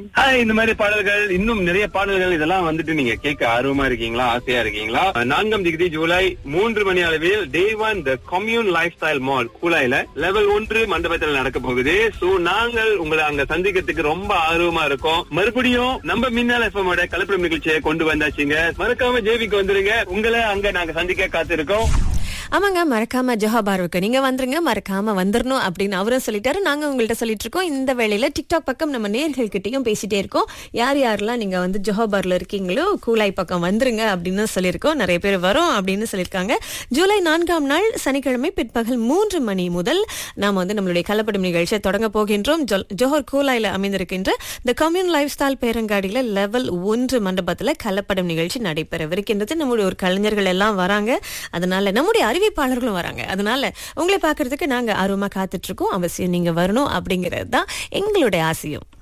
hi இந்த மாதிரி பாடல்கள் இன்னும் நிறைய பாடல்கள் இதெல்லாம் வந்துட்டு நீங்க கேட்க ஆர்வமா இருக்கீங்களா ஆசையா இருக்கீங்களா நான்காம் டிகிரி ஜூலை மூன்று மணி அளவில் day one the Commune lifestyle mall கூலாயில லெவல் ஒன்று மண்டபத்தில் நடக்க போகுது சோ நாங்கள் உங்களை அங்க சந்திக்கிறதுக்கு ரொம்ப ஆர்வமா இருக்கோம் மறுபடியும் நம்ம மின்னல் எஃப்எம் கலப்படம் நிகழ்ச்சியை கொண்டு வந்தாச்சுங்க மறக்காம ஜேபிக்கு வந்துருங்க உங்களை அங்க நாங்க சந்திக்க காத்திருக்கோம் ஆமாங்க மறக்காம ஜொஹாபாருக்கு நீங்க வந்துருங்க மறக்காம வந்துடணும் அப்படின்னு அவரும் சொல்லிட்டாரு நாங்க உங்கள்ட்ட சொல்லிட்டு இருக்கோம் இந்த வேளையில டிக்டாக் பக்கம் நம்ம நேர்கள் கிட்டயும் பேசிட்டே இருக்கோம் யார் யாரெல்லாம் நீங்க வந்து ஜொஹாபார்ல இருக்கீங்களோ கூலாய் பக்கம் வந்துருங்க அப்படின்னு சொல்லியிருக்கோம் நிறைய பேர் வரும் அப்படின்னு சொல்லியிருக்காங்க ஜூலை நான்காம் நாள் சனிக்கிழமை பிற்பகல் மூன்று மணி முதல் நாம வந்து நம்மளுடைய கலப்படம் நிகழ்ச்சியை தொடங்க போகின்றோம் ஜொல்- ஜோஹர் கூலாயில அமைந்திருக்கின்ற த கம்யூன் லைஃப் ஸ்டைல் பேரங்காடியில லெவல் ஒன்று மண்டபத்துல கலப்படம் நிகழ்ச்சி நடைபெறவிருக்கின்றது நம்முடைய ஒரு கலைஞர்கள் எல்லாம் வராங்க அதனால நம்முடைய அறிவிப்பாளர்களும் வராங்க அதனால உங்களை பார்க்கறதுக்கு நாங்க ஆர்வமா காத்துட்டு இருக்கோம் அவசியம் நீங்க வரணும் அப்படிங்கிறது தான் எங்களுடைய ஆசையும்